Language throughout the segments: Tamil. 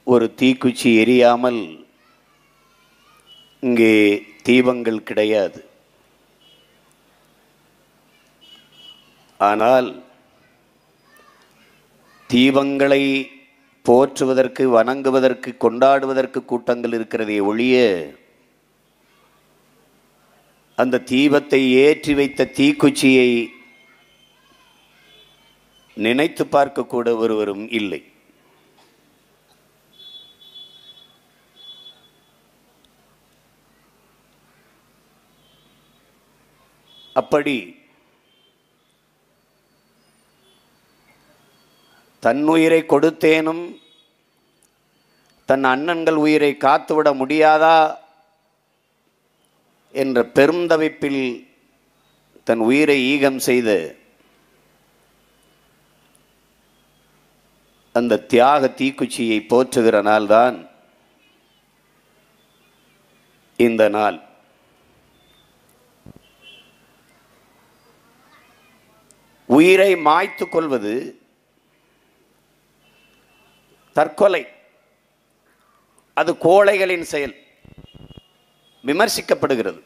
ஒரு தீக்குச்சி எரியாமல் இங்கே தீபங்கள் கிடையாது ஆனால் தீபங்களை போற்றுவதற்கு வணங்குவதற்கு கொண்டாடுவதற்கு கூட்டங்கள் இருக்கிறதே ஒழிய அந்த தீபத்தை ஏற்றி வைத்த தீக்குச்சியை நினைத்து பார்க்கக்கூட ஒருவரும் இல்லை அப்படி தன் உயிரை கொடுத்தேனும் தன் அண்ணன்கள் உயிரை காத்துவிட முடியாதா என்ற பெருந்தவிப்பில் தன் உயிரை ஈகம் செய்த அந்த தியாக தீக்குச்சியை போற்றுகிற நாள்தான் இந்த நாள் உயிரை மாய்த்து கொள்வது தற்கொலை அது கோழைகளின் செயல் விமர்சிக்கப்படுகிறது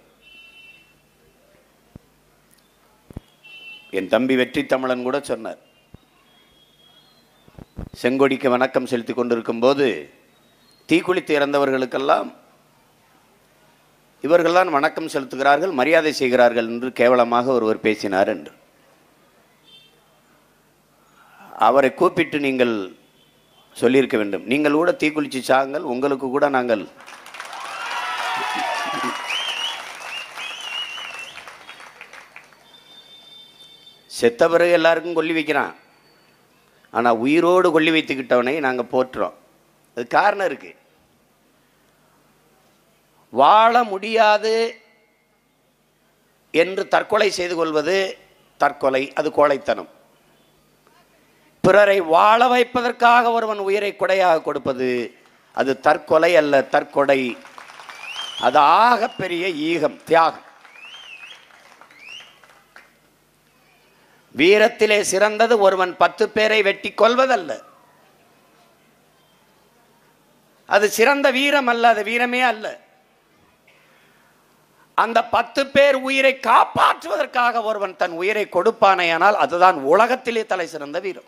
என் தம்பி வெற்றி தமிழன் கூட சொன்னார் செங்கொடிக்கு வணக்கம் செலுத்தி கொண்டிருக்கும் போது தீக்குளித்து இறந்தவர்களுக்கெல்லாம் இவர்கள்தான் வணக்கம் செலுத்துகிறார்கள் மரியாதை செய்கிறார்கள் என்று கேவலமாக ஒருவர் பேசினார் என்று அவரை கூப்பிட்டு நீங்கள் சொல்லியிருக்க வேண்டும் நீங்கள் கூட தீக்குளிச்சு சாங்கள் உங்களுக்கு கூட நாங்கள் செத்த பிறகு எல்லாருக்கும் கொல்லி வைக்கிறான் ஆனால் உயிரோடு கொல்லி வைத்துக்கிட்டவனை நாங்கள் போற்றுறோம் அது காரணம் இருக்கு வாழ முடியாது என்று தற்கொலை செய்து கொள்வது தற்கொலை அது கோழைத்தனம் பிறரை வாழ வைப்பதற்காக ஒருவன் உயிரை கொடையாக கொடுப்பது அது தற்கொலை அல்ல தற்கொடை அது ஆக பெரிய ஈகம் தியாகம் வீரத்திலே சிறந்தது ஒருவன் பத்து பேரை வெட்டி கொள்வதல்ல அது சிறந்த வீரம் அல்ல அது வீரமே அல்ல அந்த பத்து பேர் உயிரை காப்பாற்றுவதற்காக ஒருவன் தன் உயிரை கொடுப்பானேயானால் அதுதான் உலகத்திலே தலை சிறந்த வீரம்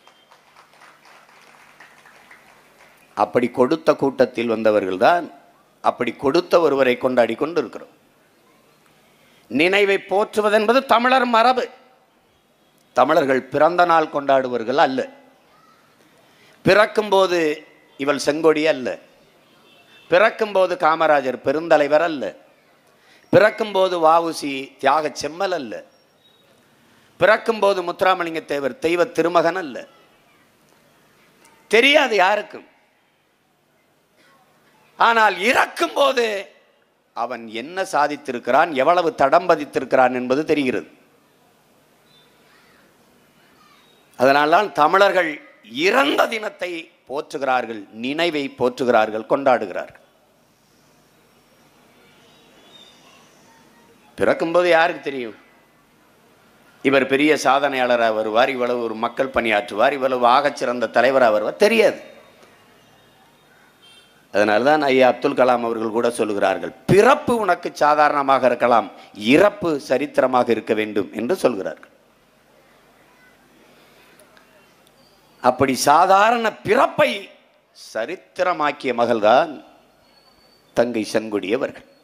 அப்படி கொடுத்த கூட்டத்தில் வந்தவர்கள்தான் அப்படி கொடுத்த ஒருவரை கொண்டாடி கொண்டிருக்கிறோம் நினைவை போற்றுவது என்பது தமிழர் மரபு தமிழர்கள் பிறந்த நாள் கொண்டாடுவர்கள் அல்ல பிறக்கும்போது இவள் செங்கொடி அல்ல பிறக்கும்போது காமராஜர் பெருந்தலைவர் அல்ல பிறக்கும்போது வாவுசி தியாக செம்மல் அல்ல பிறக்கும்போது முத்துராமலிங்க தேவர் தெய்வ திருமகன் அல்ல தெரியாது யாருக்கும் ஆனால் இறக்கும்போது அவன் என்ன சாதித்திருக்கிறான் எவ்வளவு தடம் பதித்திருக்கிறான் என்பது தெரிகிறது அதனால்தான் தமிழர்கள் இறந்த தினத்தை போற்றுகிறார்கள் நினைவை போற்றுகிறார்கள் கொண்டாடுகிறார்கள் பிறக்கும்போது யாருக்கு தெரியும் இவர் பெரிய சாதனையாளராக வருவார் இவ்வளவு ஒரு மக்கள் பணியாற்றுவார் இவ்வளவு ஆகச்சிறந்த தலைவராக வருவார் தெரியாது அதனால தான் ஐயா அப்துல் கலாம் அவர்கள் கூட சொல்கிறார்கள் பிறப்பு உனக்கு சாதாரணமாக இருக்கலாம் இறப்பு சரித்திரமாக இருக்க வேண்டும் என்று சொல்கிறார்கள் அப்படி சாதாரண பிறப்பை சரித்திரமாக்கிய மகள்தான் தங்கை செங்கொடி அவர்கள்